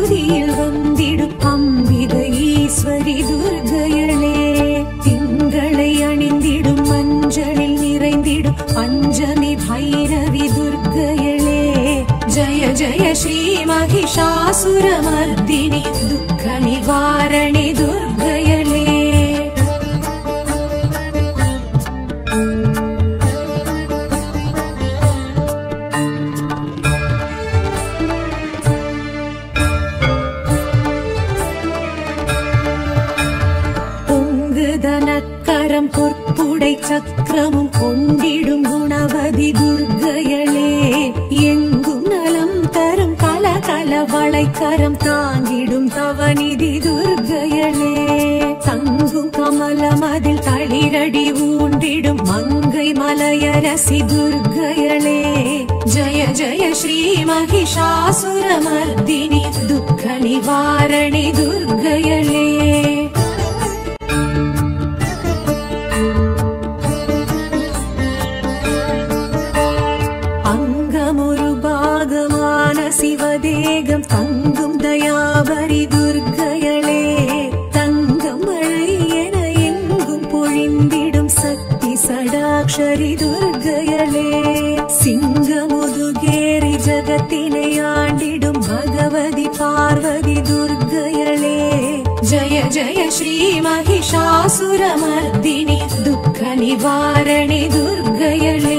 பகுதியில் வந்திடும் அம்பிகை ஈஸ்வரி துர்கையளே திங்களை அணிந்திடும் மஞ்சளில் நிறைந்திடும் பஞ்சமி பைரவி துர்கையளே ஜய ஜய ஸ்ரீ மகிஷாசுரமர்தினி துக்க நிவாரணி துர்கையளே பொங்குதனக்கரம் பொற்புடை சக்கரமும் கொண்டிடும் குணவதி துர்கையளே எங்கும் நலம் தரும் கல கல வளைக்கரம் தாங்கிடும் தவநிதி துர்கையளே தங்கும் கமலம் அதில் தளிரடி ஊண்டிடும் மங்கை மலையரசி துர்கையளே ஜய ஜய ஸ்ரீ மகிஷாசுரமர்தினி துக்க நிவாரணி துர்கையளே அங்கமொரு பாகமான சிவதேகம் தங்கும் தயாபரி துர்கையளே தங்கம் மழை என எங்கும் பொழிந்திடும் சக்தி சடாக்ஷரி துர்கையளே சிங்கமுதுகேரி ஜகத்தினை ஆண்டிடும் பகவதி பார்வதி துர்கையளே ஜய ஜய ஸ்ரீ மகிஷாசுரமர்தினி துக்க நிவாரணி துர்கையளே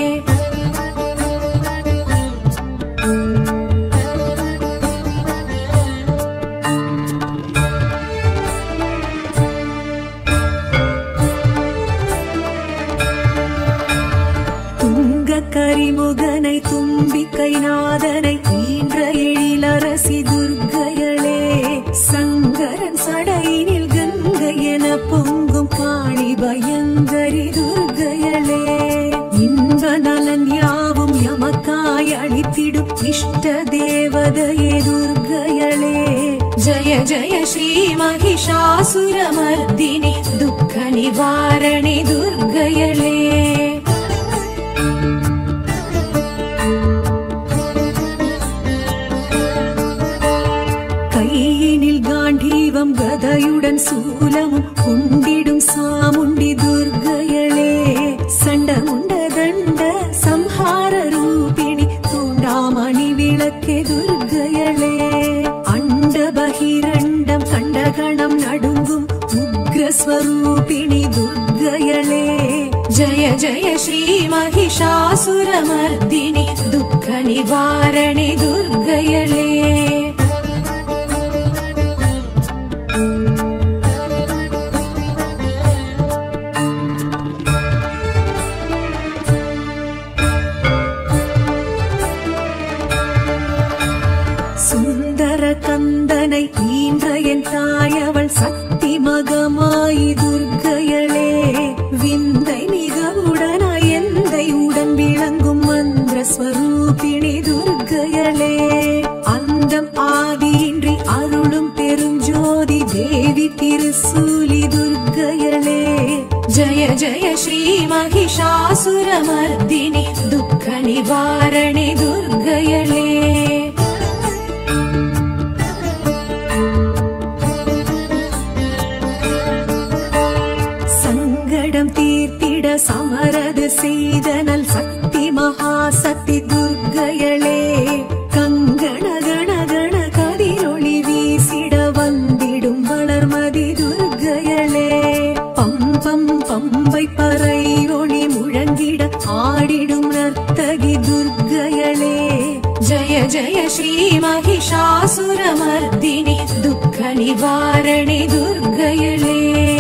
துங்க கரிமுகனை தும்பிக்கை நாதனை ஈன்ற எழிலரசி துர்கையளே சங்கரன் சடையினில் கங்கை என பொங்கும் காளி பயங்கரி துர்கையளே இன்ப நலன் யாவும் எமக்காய் அளித்திடும் இஷ்ட தேவதையே துர்கையளே ஜய ஜய ஸ்ரீ மகிஷாசுரமர்தினி துக்க நிவாரணி துர்கையளே கையினில் காண்டீவம் கதையுடன் சூலமும் கொண்டிடும் சாமுண்டி துர்கையளே சண்டமுண்ட தண்ட சம்ஹார ரூபிணி தூண்டாமணி விளக்கே துர்கையளே அண்ட பகிரண்டம் கண்டகணம் நடுங்கும் உக்ரஸ்வரூபிணி துர்கையளே ஜய ஜய ஸ்ரீ மகிஷாசுரமர்தினி துக்க நிவாரணி துர்கையளே சுந்தர கந்தனை ஈன்ற என் தாயவள் சக்தி மகமாயி துர்கையளே விந்தை மிகவுடனாய் எந்தை உடன் விளங்கும் மந்திர ஸ்வரூபிணி துர்கையளே அந்தம் ஆதியின்றி அருளும் பெருஞ்சோதி தேவி திருசூலி துர்கையளே ஜய ஜய ஸ்ரீ மகிஷாசுரமர்தினி துக்க நிவாரணி துர்கையளே சங்கடம் தீர்த்திட சமரது செய்தனல் சக்தி மகாசக்தி துர்கையளே கங்கண கண கண கதிரொளி வீசிட வந்திடும் வளர்மதி துர்கையளே பம்பம் பம்பை பறை ஒளி முழங்கிட ஆடிடும் நர்த்தகி துர்கையளே ஜய ஜய ஸ்ரீ மகிஷாசுரமர்தினி துக்க நிவாரணி துர்கையளே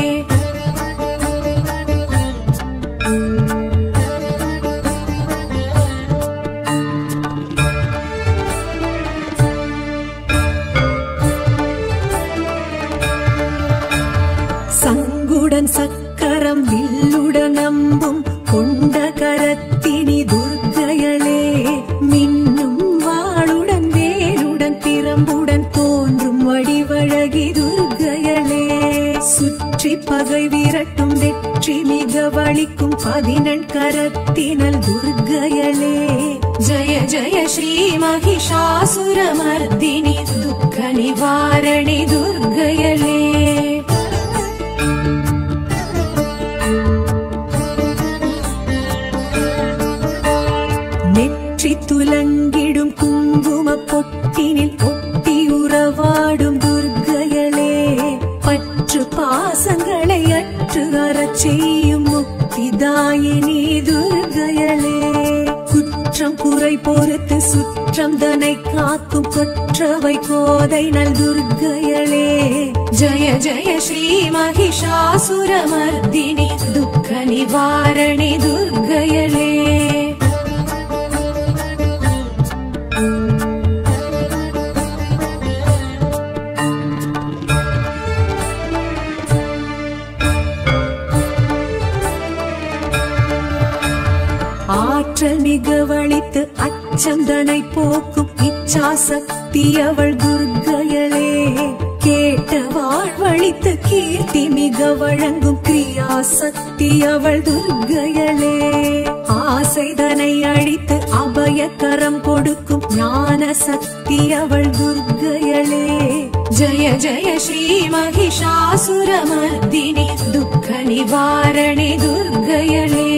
சங்குடன் சக்கரம் வில்லுடன் அம்பும் கொண்ட கரத்தினி துர்க்கையளே மின்னும் வாளுடன் வேலுடன் திறம்புடன் தோன்றும் வடிவழகி துர்க்கையளே சுற்றி பகை விரட்டும் வெற்றி வெற்றி மிக வளிக்கும் பதினெண் கரத்தினல் துர்க்கையளே ஜய ஜய ஸ்ரீ மகிஷாசுரமர்தினி துக்க நிவாரணி துர்க்கையளே நெற்றி துலங்கிடும் குங்கும பொட்டினில் ஒட்டி உறவாடும் துர்க்கையளே பற்று பாசங்களை அற்று வரச் செய்யும் முக்திதாயினி துர்க்கையளே குற்றம் குறை பொறுத்து சுற்றம் தனை காக்கும் கொற்றவை கோதை நல் துர்க்கையளே ஜய ஜய ஸ்ரீ மகிஷாசுரமர்தினி துக்க நிவாரணி துர்க்கையளே ஆற்றல் மிக வழித்து அச்சந்தனை போக்கும் இச்சா சக்தி அவள் துர்க்கையளே கேட்ட வாழ்வழித்து கீர்த்தி மிக வழங்கும் கிரியா சக்தி அவள் துர்க்கையளே ஆசைதனை அழித்து அபயக்கரம் கொடுக்கும் ஞான சக்தி அவள் துர்க்கையளே ஜய ஜய ஸ்ரீ மகிஷாசுரமர்தினி துக்க நிவாரணி துர்க்கையளே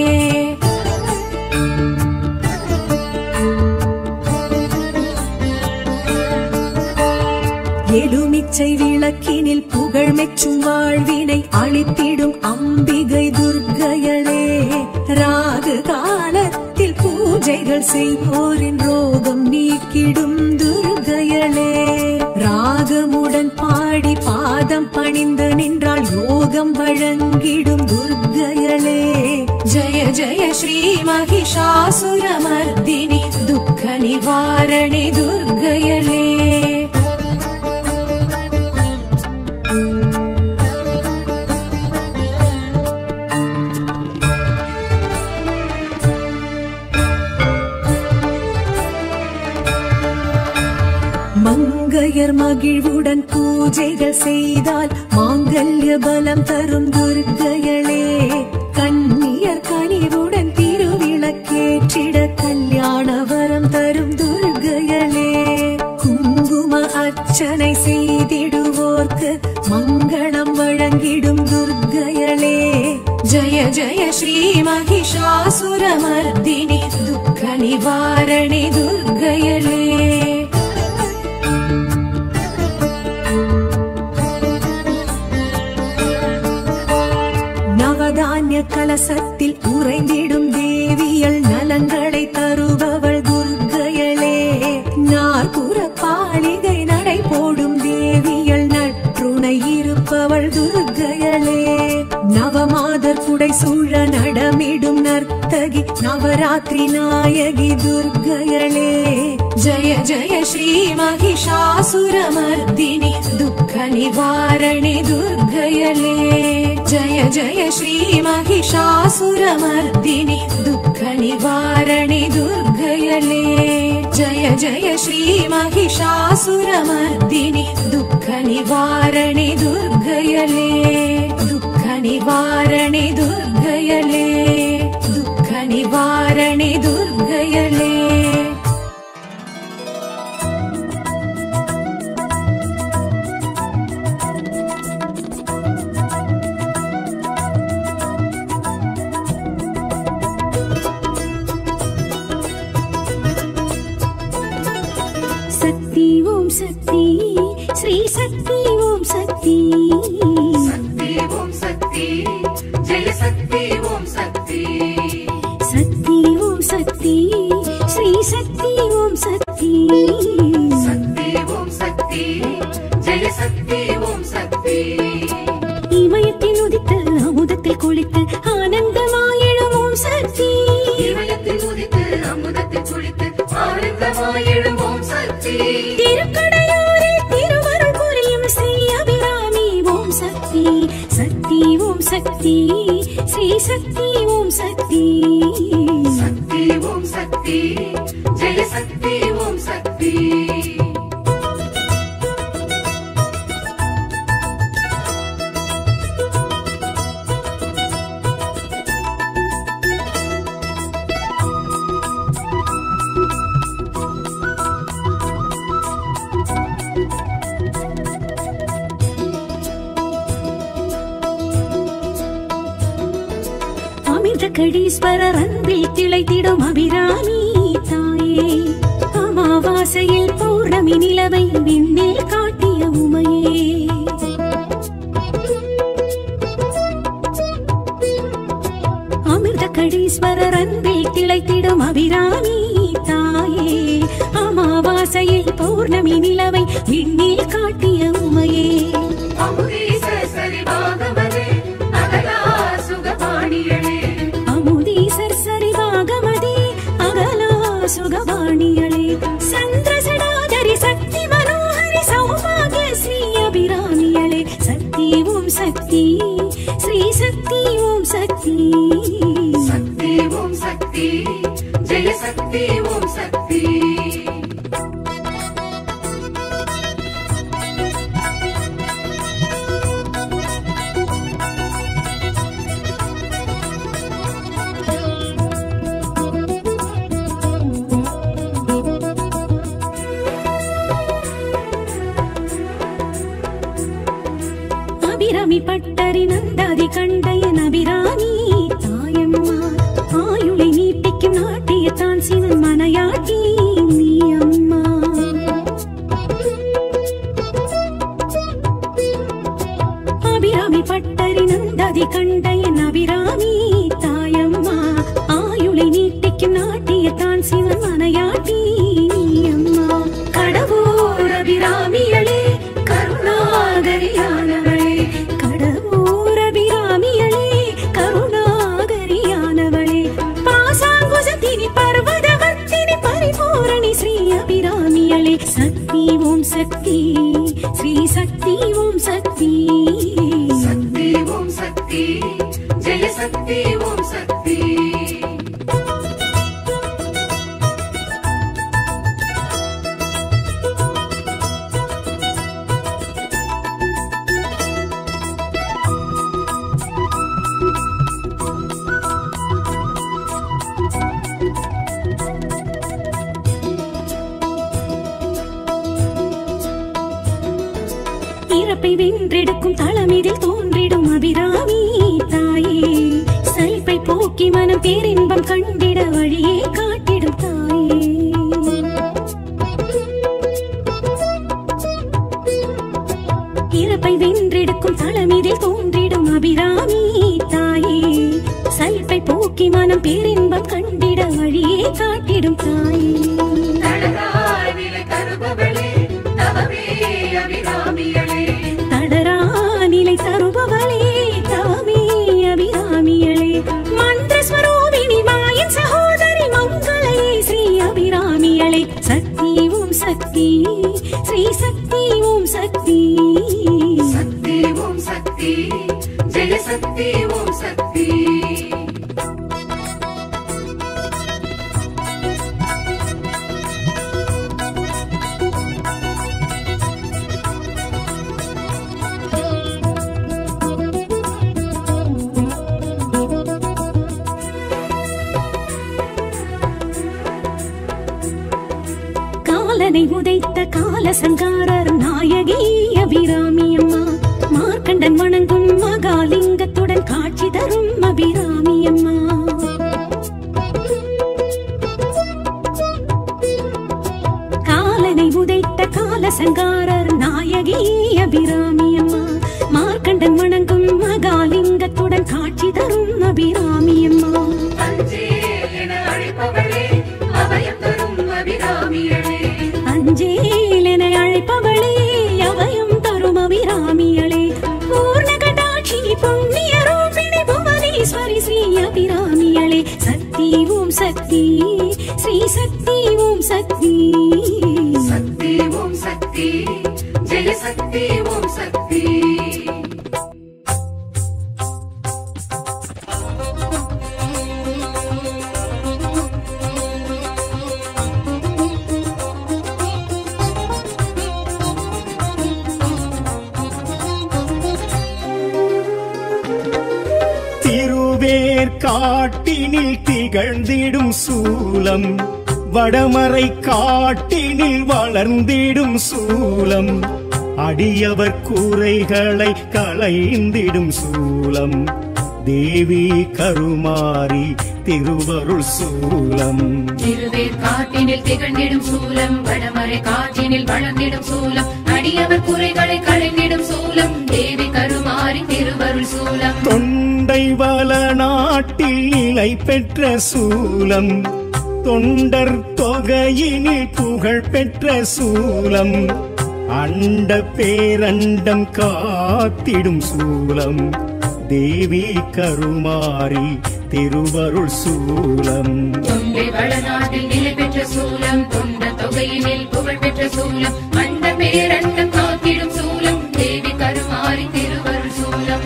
எலுமிச்சை விளக்கினில் புகழ் மெச்சும் வாழ்வினை அழித்திடும் அம்பிகை துர்க்கையளே ராகு காலத்தில் பூஜைகள் செய்வோரின் ரோகம் நீக்கிடும் துர்க்கையளே ராகமுடன் பாடி பாதம் பணிந்து நின்றால் யோகம் வழங்கிடும் துர்க்கையளே ஜய ஜய ஸ்ரீ மகிஷாசுரமர்தினி துக்க நிவாரணி துர்க்கையளே மங்கையர் மகிழ்வுடன் பூஜைகள் செய்தால் மாங்கல்ய பலம் தரும் துர்க்கையளே கன்னியர் கனிவுடன் திருவிளக்கேற்றிட கல்யாண வரம் தரும் துர்க்கையளே குங்கும அர்ச்சனை செய்திடுவோர்க்கு மங்களம் வழங்கிடும் துர்க்கையளே ஜய ஜய ஸ்ரீ மகிஷாசுரமர்தினி துக்க நிவாரணி துர்க்கையளே நவதானிய கலசத்தில் உறைந்திடும் தேவியல் நலங்களை தருபவள் துர்க்கையளே நாற்புற பாளிகை நடை போடும் தேவியல் நற்றுணை இருப்பவள் துர்க்கையளே நவமாதர் குடை சூழ நடமிடும் நர்த்தகி நவராத்திரி நாயகி துர்க்கையளே ஜய ஜய ஸ்ரீ மகிஷாசுரமர்தினி துக்க நிவாரணி துர்க்கையளே ஜய ஜய ஸ்ரீ மகிஷாசுரமர்தினி துக்க நிவாரணி துர்க்கையளே ஜய ஜய ஸ்ரீ மகிஷாசுரமர்தினி துக்க நிவாரணி துர்க்கையளே துக்க நிவாரணி துர்க்கையளே துக்க நிவாரணி துர்க்கையளே சக்தி ஓம் சக்தி ஸ்ரீ சக்தி ஓம் சக்தி சக்தி ஓம் சக்தி ஜெய சக்தி ஓம் சக்தி சக்தி ஓம் சக்தி ஸ்ரீ சக்தி ஓம் சக்தி சக்தி ஓம் சக்தி ஜெய சக்தி ஓம் சக்தி இமயத்தில் உதித்து அமுதத்தில் குளித்து ஆனந்தமாயிடும் ஓம் சக்தி இமயத்தில் உதித்து அமுதத்தில் குளித்து ஆனந்தமாயிடும் ஓம் சக்தி திருக்கடையூரில் திருவருள் புரியும் ஸ்ரீ அபிராமி ஓம் சக்தி சக்தி ஓம் சக்தி ஸ்ரீ சக்தி ஓம் சக்தி சக்தி ஓம் சக்தி ஜெய சக்தி ஓம் சக்தி அமிர்தகடீஸ்வரர் அன்பில் திளைத்திடும் அபிராமி தாயே அமாவாசையில் பௌர்ணமி நிலவை விண்ணில் காட்டிய உமையே அமிர்தகடீஸ்வரர் அன்பில் திளைத்திடும் அபிராமி தாயே அமாவாசையில் பௌர்ணமி நிலவை விண்ணில் காட்டிய உமையே அமுதீச சரிவாகமதே அகலா சுகபாணியளே அமுதீசர் சரிவாகமதி அகலா சுகவாணியளே சந்திரசடாதரி சக்தி மனோஹரி சௌபாகிய ஸ்ரீ அபிராமியளே சக்தி ஓம் சக்தி ஸ்ரீ சக்தி ஓம் சக்தி சக்தி ஓம் சக்தி ஜெய சக்தி ஓம் சக்தி அபிராமி பட்டரி நந்தாதி கண்டையன் அபிராமி தாயம்மா ஆயுளை நீட்டிக்கும் நாட்டியத்தான் சிவன் மனையாட்டி நீ அம்மா அபிராமி பட்டரி நந்தாதி கண்டையன் அபிராமி தாயம்மா ஆயுளை நீட்டிக்கும் நாட்டியத்தான் சிவன் மனையாட்டி நீ அம்மா கடவுர் அபிராமியளே கருணாகரியானவளே கடவுர் அபிராமியளே கருணாகரியானவளே பாசாங்குசத்தினி பர்வதவர்த்தினி பரிபூரணி ஸ்ரீ அபிராமியளே சக்தி ஓம் சக்தி ஸ்ரீ சக்தி ஓம் சக்தி சக்தி ஓம் சக்தி ஜெய சக்தி ஓம் சக்தி இறப்பை வென்றெடுக்கும் தளமிதில் தோன்றிடும் அபிராமி தாயே சலிப்பை போக்கி மனம் பேரின்பம் கண்டிட வழியே காட்டிடும் தாயே இறப்பை வென்றெடுக்கும் தளமிதில் தோன்றிடும் அபிராமி தாயே சலிப்பை போக்கி மனம் பேரின்பம் கண்டிட வழியே காட்டிடும் தாயே தடராய் நிலை தருபவளே தவமே அபிராமியளே தடரா நிலை தருபவளே தாமே அபிராமியளே மந்திரஸ்வரூபிணி மாயின் சகோதரி மங்களையே ஸ்ரீ அபிராமியளே சக்தி ஓம் சக்தி ஸ்ரீ சக்தி ஓம் சக்தி சக்தி ஓம் சக்தி ஜெய சக்தி ஓம் சக்தி காலனை உதைத்த கால சங்காரர் நாயகி அபிராமி அம்மா மார்க்கண்டன் வணங்கும் மகாலிங்கத்துடன் காட்சி தரும் அபிராமி அம்மா காலனை உதைத்த கால சங்காரர் நாயகி அபிராமி அம்மா மார்க்கண்டன் வணங்கும் மகாலிங்கத்துடன் காட்சி தரும் அபிராமி அம்மா அஞ்சே என அழைப்பவளே அபயம் தரும் அபிராமியளே அஞ்சேலென அழைப்பவளே அபயம் தரும் அபிராமியளே பூர்ணகடாட்சி புண்ணிய ரூபிணி புவனேஸ்வரி ஸ்ரீ அபிராமியளே சக்தி ஓம் சக்தி ஸ்ரீ சக்தி ஓம் சக்தி சக்தி ஓம் சக்தி ஜெய சக்தி ஓம் சக்தி திருவேற்காட்டினில் திகழ்ந்திடும் சூலம் வடமறை காட்டினில் வளர்ந்திடும் சூலம் அடியவர் கூரைகளை களைந்திடும் சூலம் தேவி கருமாரி திருவருள் சூலம் திருவேர் காட்டினில் திகழ்ந்திடும் சூலம் வடமறை காற்றினில் வளர்ந்திடும் சூலம் அடியவர் குறைகளை களைந்திடும் சூலம் தேவி கருமாரி திருவருள் சூலம் தொண்டை வள நாட்டில் நிலை பெற்ற சூலம் தொண்டர் தொகையினில் புகழ் பெற்ற சூலம் அண்ட பேரண்டம் காத்திடும் சூலம் தேவி கருமாரி திருவருள் சூலம் தொண்டை வளநாட்டில் நிலை பெற்ற சூலம் தொண்ட தொகையினில் புகழ் பெற்ற சூலம் அண்ட பேரண்டம் காத்திடும் சூலம் தேவி கருமாரி திருவருள் சூலம்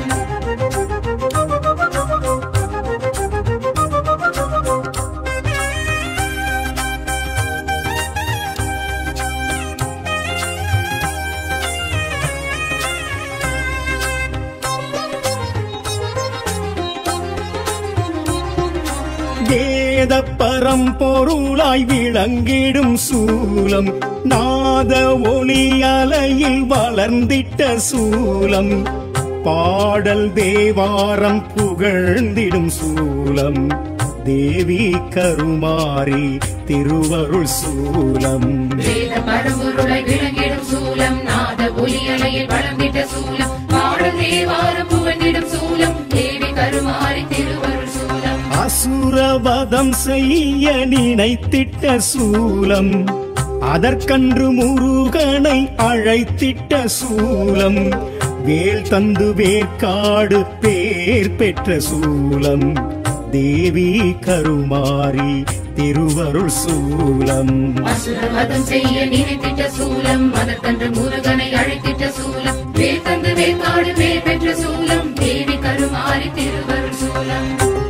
வேத பரம்பொருளாய் விளங்கிடும் சூலம் நாத ஒளி அலையில் வளர்ந்திட்ட சூலம் பாடல் தேவாரம் புகழ்ந்திடும் சூலம் தேவி கருமாரி திருவருள் சூலம் வேத பரம்பொருளை விளங்கிடும் சூலம் நாத ஒலியலையில் வளர்ந்திட்ட சூலம் பாடல் தேவாரம் புகழ்ந்திடும் சூலம் தேவி கருமாரி திருவருள் சூலம் அசுரவதம் செய்ய நினைத்திட்ட சூலம் அதற்கன்று முருகனை அழைத்திட்ட சூலம் வேல் தந்து வேர்க்காடு பேர் பெற்ற சூலம் தேவி கருமாரி திருவருள் சூலம் அசுரவதம் செய்ய நினைத்திட்ட சூலம் அதற்கன்று முருகனை அழைத்திட்ட சூலம் வேர் தந்து வேக்காடு பேர் பெற்ற சூலம் தேவி கருமாரி திருவருள் சூலம்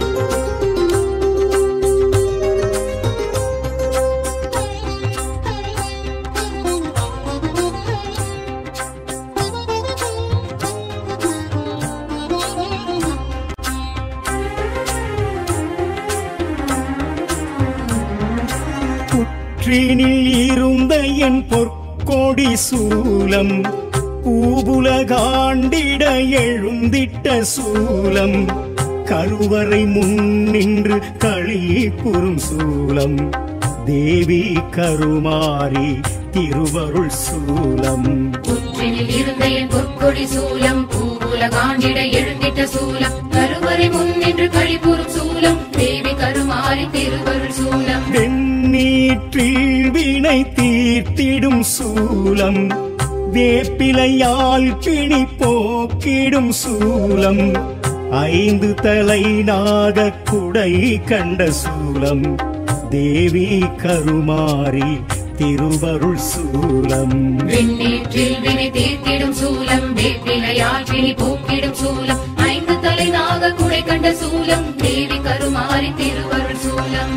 புற்றினில் இருந்த என் பொற்கொடி சூலம் பூபுலகாண்டிட எழுந்திட்ட சூலம் கருவறை முன்னின்று களி புரும் சூலம் தேவி கருமாரி திருவருள் சூலம் புற்றினில் இருந்த என் பொற்கொடி சூலம் பூவுலகாண்டிட எழுந்திட்ட சூலம் கருவறை முன்னின்று கழிபுறும் சூலம் தேவி கருமாரி திருவருள் சூலம் வெண்ணீற்றில் வினை தீர்த்திடும் சூலம் வேப்பிலையால் பிணி போக்கிடும் சூலம் ஐந்து தலை நாக குடை கண்ட சூலம் தேவி கருமாரி திருவருள் சூலம் விண்ணேற்றில் வினை தீர்த்திடும் சூலம் வேப்பிலையால் பிணி போக்கிடும் சூலம் ஐந்து தலை நாக குடை கண்ட சூலம் தேவி கருமாரி திருவருள் சூலம்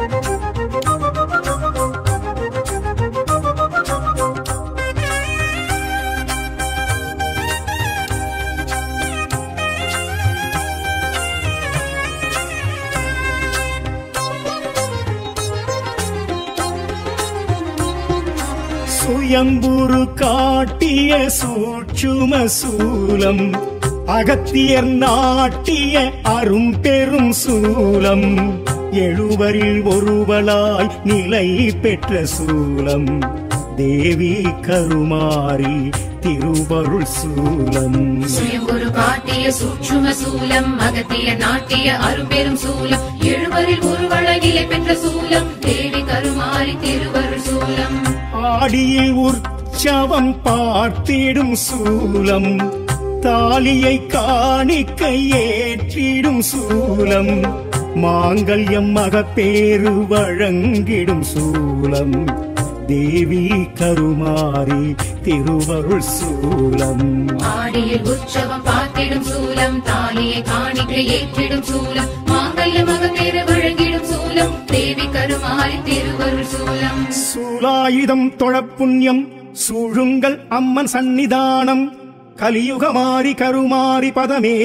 சுயம்புரு காட்டிய சூட்சும சூலம் அகத்தியர் நாட்டிய அரும்பெரும் சூலம் எழுவரில் ஒருவளாய் நிலை பெற்ற சூலம் தேவி கருமாரி திருவருள் சூலம் சுயம்புரு காட்டிய சூட்சும சூலம் அகத்திய நாட்டிய அரும்பெரும் சூலம் எழுவரில் ஒருவள நிலை பெற்ற சூலம் தேவி கருமாரி திருவருள் சூலம் ஆடியில் உற்சவம் பார்த்திடும் சூலம் தாலியை காணிக்கை ஏற்றிடும் சூலம் மாங்கல்யம் மகப்பேறு வழங்கிடும் சூலம் தேவி கருமாரி திருவருள் சூலம் ஆடியில் உற்சவம் பார்த்திடும் சூலம் தாலியை காணிக்கை ஏற்றிடும் சூலம் மாங்கல்ய மகப்பேறு வழங்கிடும் சூலம் தேவி கருமாரி திருவருள் சூலம் சூலாயுதம் தொழப்புண்ணியம் சூழுங்கள் அம்மன் சந்நிதானம் கலியுகமாரி கருமாரி பதமே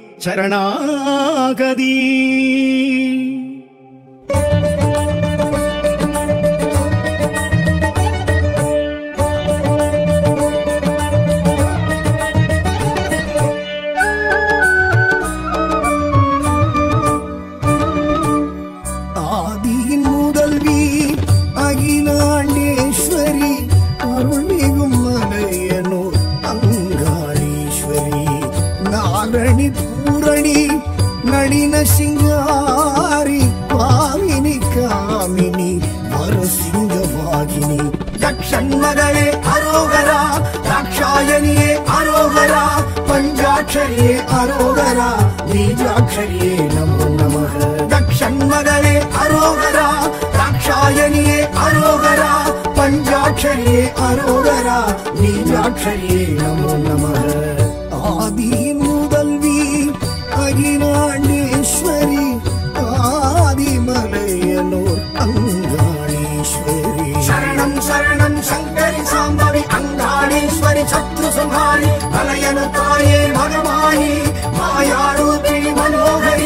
சரணாகதி கடின சிங்காரி பாமினி காமினி வரசிங்கவாகினி தக்ஷன் மகளே அரோகரா தாட்சாயணியே அரோகரா பஞ்சாட்சரியே அரோகரா பீஜாட்சரியே நமோ நமக தக்ஷன் மகளே அரோகரா தாட்சாயணியே அரோகரா பஞ்சாட்சரியே அரோகரா பீஜாட்சரியே நமோ நமக ஆதி முதல்வி அகிலாண்டேஸ்வரி ஆதிமலையனூர் அங்காளீஸ்வரி சரணம் சரணம் சங்கரி சாம்பவி அங்காளீஸ்வரி சத்ரு சம்ஹாரி மலையனு தாயே மகமாயி மாயாரூபி மனோகரி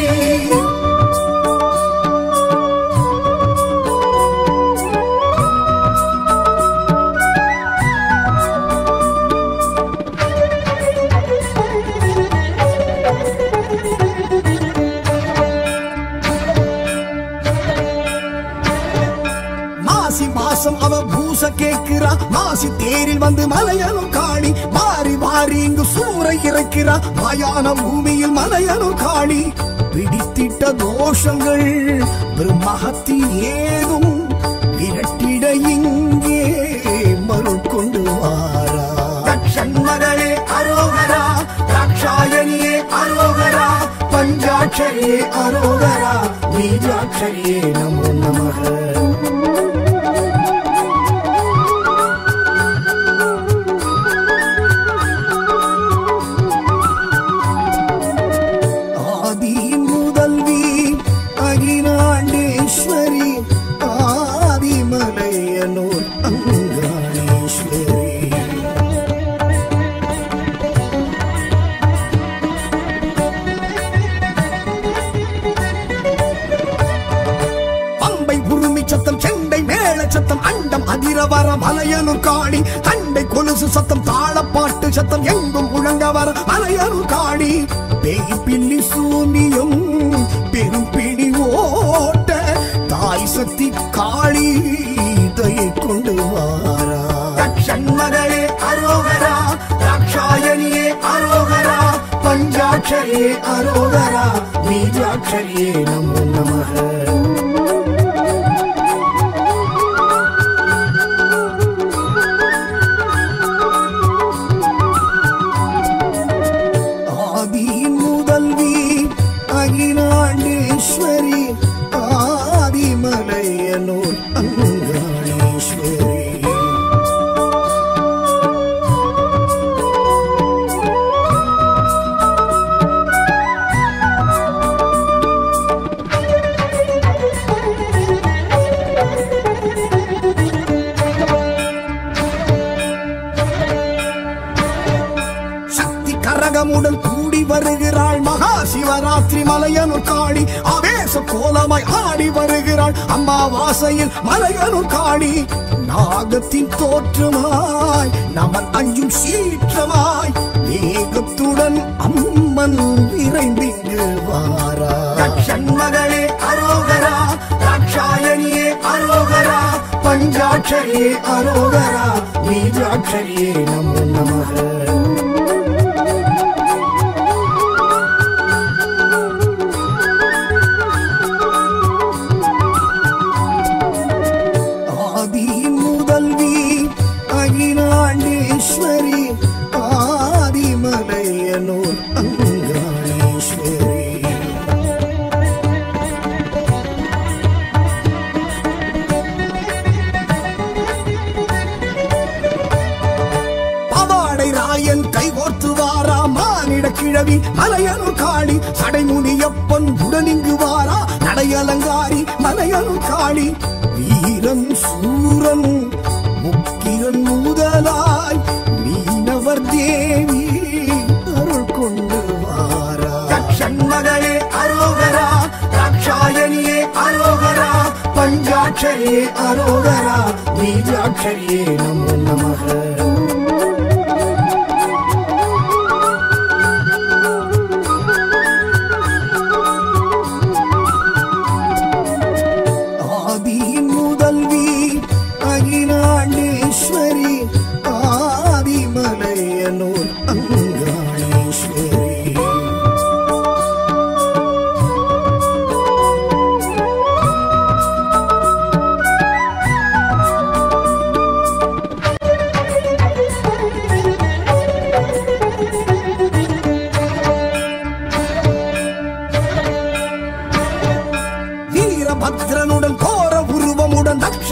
மாசி மாசம் அவ பூச கேட்கிறா மாசி தேரில் வந்து மலையனும் காணி வாரி வாரி இங்கு சூறை இறக்கிறா மாயான பூமியில் மலையனும் காணி பிடித்திட்ட தோஷங்கள் பிரம்மஹத்தி ஏதும் விரட்டிட இங்கே மருள் கொண்டு வாரா தக்ஷன் மகளே அரோகரா தாட்சாயணியே அரோகரா பஞ்சாட்சரியே அரோகரா பீஜாட்சரியே நமோ நமக ஆதி முதல்வி அகிலாண்டேஸ்வரி ஆதிமலையனூர் அங்காளீஸ்வரி பம்பை உருமி சத்தம் செண்டை மேள சத்தம் அண்டம் அதிர வர மலையனூர் காணி தண்டை கொலுசு சத்தம் தாளப்பாட்டு சத்தம் எங்கும் முழங்க வர மலையனூர் காணி பேய் பில்லி சூனியம் பெரும் பிடி ஓட்ட தாய் சக்தி காளி தயை கொண்டு வாரா தக்ஷன் மகளே அரோகரா தாட்சாயணியே அரோகரா பஞ்சாட்சரியே அரோகரா பீஜாட்சரியே நமோ நமக ஆதி முதல்வி அகிலாண்டேஸ்வரி ஆதிமலையனூர் அங்காளீஸ்வரி சக்தி கரகமுடன் கூடி வருகிறாள் மகா சிவராத்திரி மலையனூர் காளி ஆவேச கோலமாய் ஆடி வருகிறாள் அம்மாவாசையில் மலையனூர் காளி நாகத்தின் தோற்றமாய் நமன் அஞ்சும் சீற்றமாய் வேகத்துடன் அம்மன் விரைந்திங்கு வாரா தக்ஷன் மகளே அரோகரா தாட்சாயணியே அரோகரா பஞ்சாட்சரியே அரோகரா பீஜாட்சரியே நமோ நமக ஆதி முதல்வி அகிலாண்டேஸ்வரி ஆதிமலையனூர் அங்காளீஸ்வரி பவாடை ராயன் கைகோர்த்து வாரா மானிட கிழவி மலையனு காளி சடைமுனியப்பன் உடனிங்கு வாரா நடையலங்காரி மலையனு காளி வீரன் சூரன் முக்கிரன் முதலாய் மீனவர் தேவி அருள் கொண்டு வாரா தக்ஷன் மகளே அரோகரா தாட்சாயணியே அரோகரா பஞ்சாட்சரியே அரோகரா பீஜாட்சரியே நமோ நமக ஆதி முதல்வி அகிலாண்டேஸ்வரி ஆதிமலையனூர் அங்காளீஸ்வரி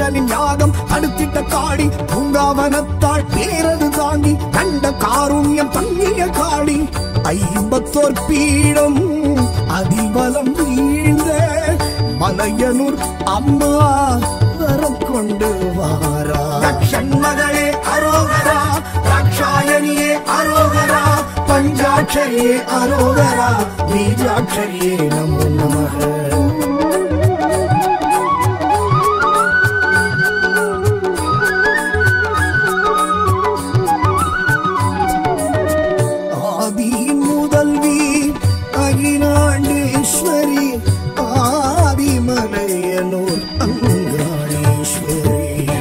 கண்டனின் யாகம் தடுத்திட்ட காடி பூங்காவனத்தாள் பேரது தாண்டி கண்ட காருண்யம் தங்கிய காடி ஐம்பத்தோர் பீடம் அதிபலம் வீழ்ந்த மலையனூர் அம்மா வரம் கொண்டு வாரா மகளே அரோகரா ராட்சாயணியே அரோகரா பஞ்சாட்சரியே அரோகரா பீஜாட்சரியே நமோ நமக ஆதியின் முதல்வி அகிலாண்டேஸ்வரி ஆதிமலையனூர் அங்காளேஸ்வரி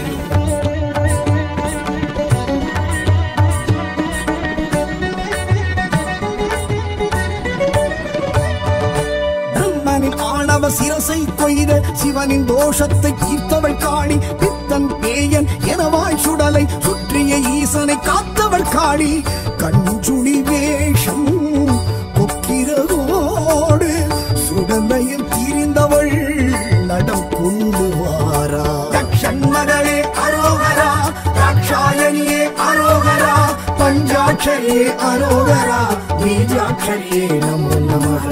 பிரம்மனின் ஆணவ சிரசை கொய்த சிவனின் தோஷத்தை தீர்த்தவள் காளி பித்தன் பேயன் எனவாய் சுடலை சுற்றிய ஈசனை காத்தவள் காளி கஞ்சுளி வேஷம் கொக்கிறதோடு சுடலையில் திரிந்தவள் நடம் கொண்டு வாரா மகளே அரோகரா ராட்சாயணியே அரோகரா பஞ்சாட்சரியே அரோகரா பீஜாட்சரியே நமோ நமக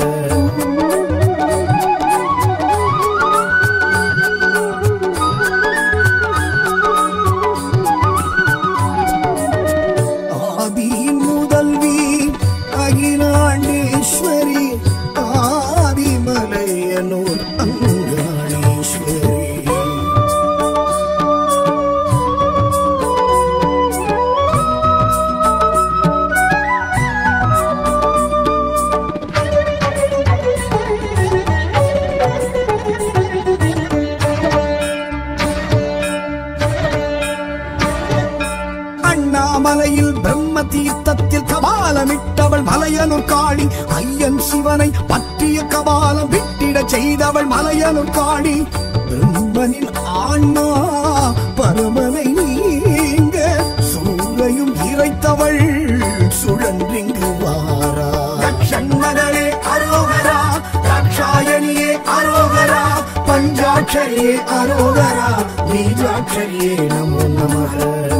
ஆதியின் முதல்வி அகிலாண்டேஸ்வரி ஆதிமலையனூர் அங்காளேஸ்வரி அண்ணாமலையில் பிரம்ம தீர்த்தத்தில் கபாலமிட்டவள் மலையனூர் காளி ஐயன் சிவனை பற்றிய கபாலம் விட்டிட செய்தவள் மலையனூர் காளி பிரம்மனின் ஆன்மா பரமனை நீங்க சூரையும் இறைத்தவள் சுழன்றிங்கு வாரா மகளே அரோகரா ராட்சாயணியே அரோகரா பஞ்சாட்சரியே அரோகரா பீஜாட்சரியே நமோ நமக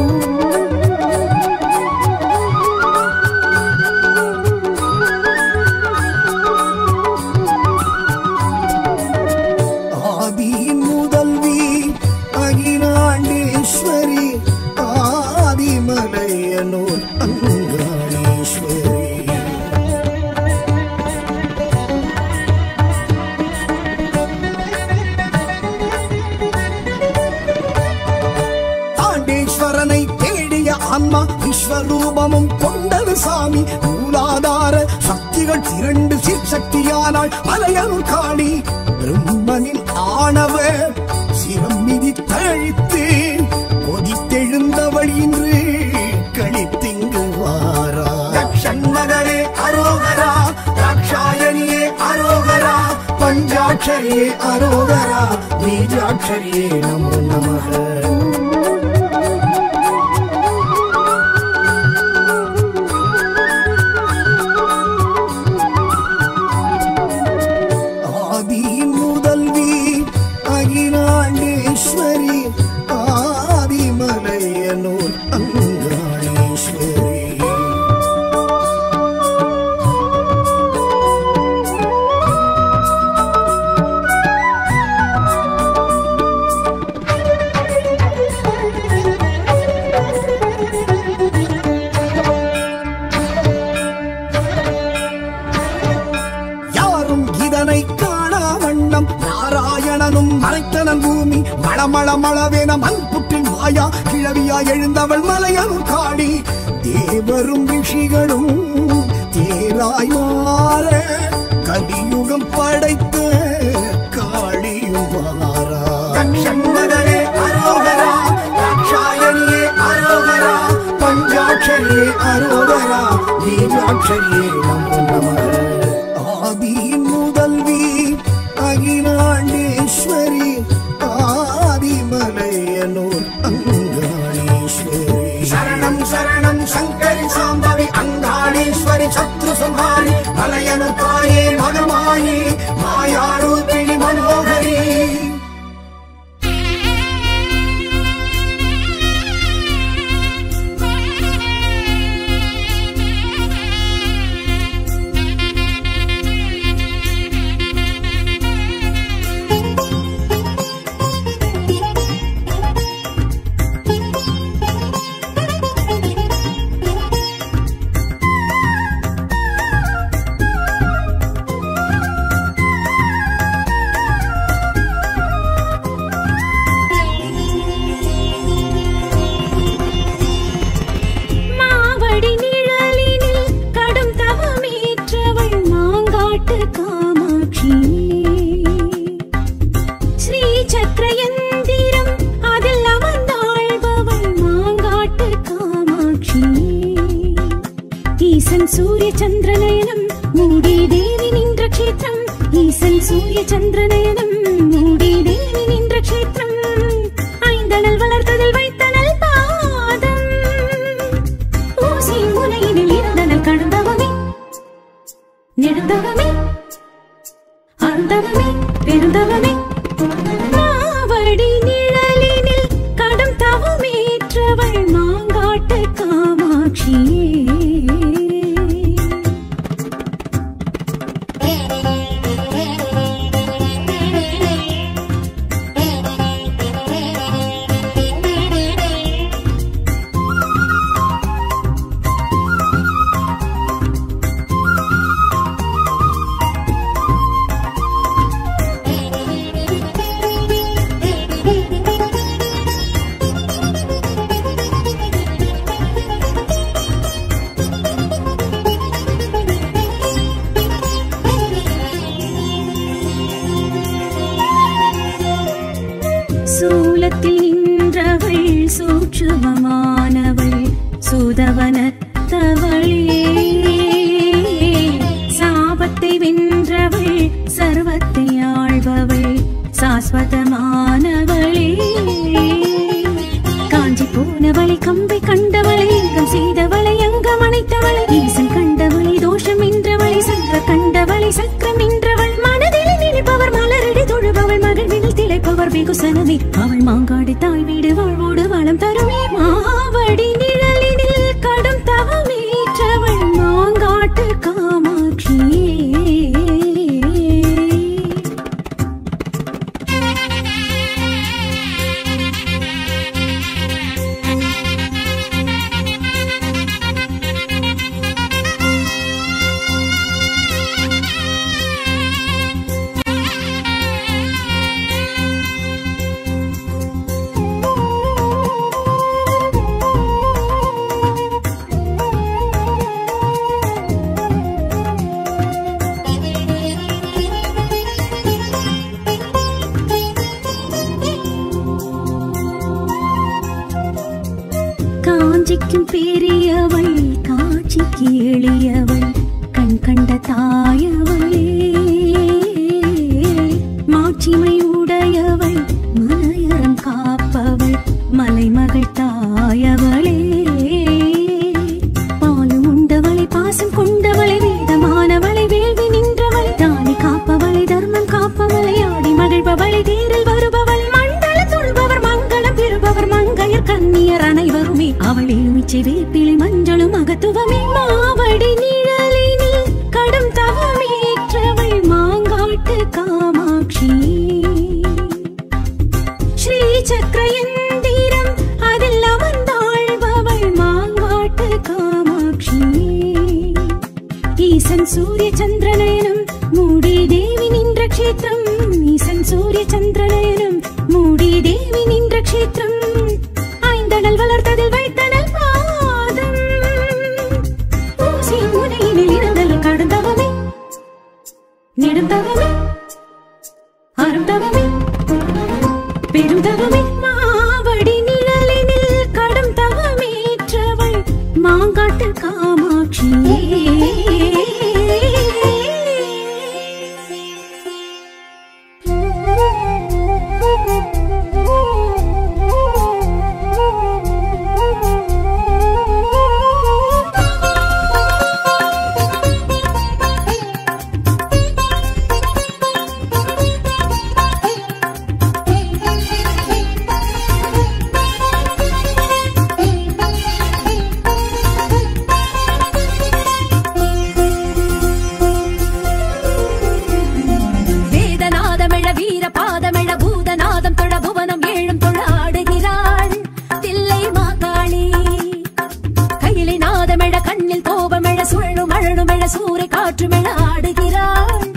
ஆதியின் முதல்வி அகிலாண்டேஸ்வரி ஆதிமலையனூர் அங்காளேஸ்வரி தாண்டேஸ்வரனை தேடிய ஆன்மா விஸ்வரூபமும் கொண்டது சாமி மூலாதார சக்திகள் திரண்டு சிற்சக்தியானாள் மலையனூர் காளி பிரம்மனின் ஆணவ சிரம் மிதி தழித்து கொதித்தெழுந்தவள் இன்று கழித்திங்கு வாரா மகளே அரோகரா ராட்சாயணியே அரோகரா பஞ்சாட்சரியே அரோகரா பீஜாட்சரியே நமோ நமக ஆதியின் முதல்வி அகிலாண்டேஸ்வரி ஆதிமலையனூர் அங்காளேஸ்வரி யாரும் இதனை காணா வண்ணம் நாராயணனும் மறைத்தனன் பூமி மளமள மளவேன மண் புற்றின் மாயா கிழவியா எழுந்தவள் மலையனூர் காடி தேவரும் ரிஷிகளும் தேராய் மாற கலியுகம் படைத்த காளியும் வாரா மகளே அரோகரா ராட்சாயணியே அரோகரா பஞ்சாட்சரியே அரோகரா பீஜாட்சரியே நமோ நமக ஆதியின் முதல்வி அகிலாண்டேஸ்வரி ஆதிமலையனூர் அங்காளேஸ்வரி சரணம் சரணம் சங்கரி சாம்பவி அங்காளேஸ்வரி சத்ரு சம்ஹாரி மலையனு தாயே மகமாயி மாயாரூபிணி மனோகரி ஈசன் சூரிய சந்திரநயனம் மூடி தேவி நின்ற க்ஷேத்திரம் ஈசன் சூரிய சந்திரநயனம் மூடி தேவி நின்ற க்ஷேத்திரம் ஐந்தனல் வளர்த்ததில் வைத்தனல் பாதம் ஊசி முனையினில் இருந்தனல் கடந்தவமே நெடுந்தவமே அருந்தவமே பெருந்தவமே நாவடி நிழலினில் கடும் தவமேற்றவள் மாங்காட்டு காமாட்சியே சூலத்தில் நின்றவள் சூட்சுமமானவள் சுதவனத்தவளே சாபத்தை வென்றவள் சர்வத்தை ஆள்பவள் சாஸ்வதமானவளே காஞ்சி போனவளை கம்பை கண்டவளை எங்கம் செய்தவளை அங்கம் அணைத்தவளை ஈசன் கண்டவளை தோஷம் என்றவளை சங்க கண்டவளை சக்கரம் என்றவள் மனதில் நினைப்பவர் மலரடி தொழுபவள் மகிழ்வில் திளைப்பவர் வெகுசனமே அவள் மாங்காடு தாய் வீடு வாழ்வோடு வளம் தருமே மாவடி நிழலினில் கடும் தவமேற்றவள் மாங்காட்டு காமாட்சியே காஞ்சிக்கும் பெரியவள் காட்சிக்கு எளியவள் கண் கண்ட தாயவளே மாட்சிமை உடையவள் மலையறம் காப்பவள் மலைமகள் தாயவளே பாலும் உண்டவளை பாசம் கொண்டவளை வேதமானவளை வேள்வி நின்றவளை தானி காப்பவளை தர்மம் காப்பவளை ஆடி மகிழ்பவளை தேரில் வருபவள் மண்டல தொழுபவர் மங்களம் பெறுபவர் மங்கையர் கண்ணியர் அனைவருமே அவள் எலுமிச்சை வேப்பிலை மஞ்சளும் அகத்துவமே மாவடி நிழலினில் கடும் தவமேற்றவள் மாங்காட்டு காமாட்சி ஸ்ரீ சக்கரயந்திரம் அதில் அமர்ந்தாழ்பவள் மாங்காட்டு காமாட்சி ஈசன் சூரிய சந்திரநயனம் மூடி தேவி நின்ற க்ஷேத்திரம் ஈசன் சூரிய சந்திரநயனம் மூடி தேவி நின்ற க்ஷேத்திரம் ஐந்தனல் வளர்த்ததில் வைத்தனல் பாதம் ஊசி முனையினில் இருந்தல் கடந்தவமே நெடுந்தவமே அருந்தவமே பெருந்தவமே மாவடி நிழலினில் கடும் தவமேற்றவள் மாங்காட்டு காமாட்சியே வேதநாதமிழ வீர பாதமிழ பூதநாதம் தொழ புவனம் ஏழும் தொழ ஆடுகிறாள் தில்லை மாகாளி கையிலை நாதமிழ கண்ணில் கோபமிழ சுழலும் அழனுமிழ சூறை காற்றுமிழ ஆடுகிறாள்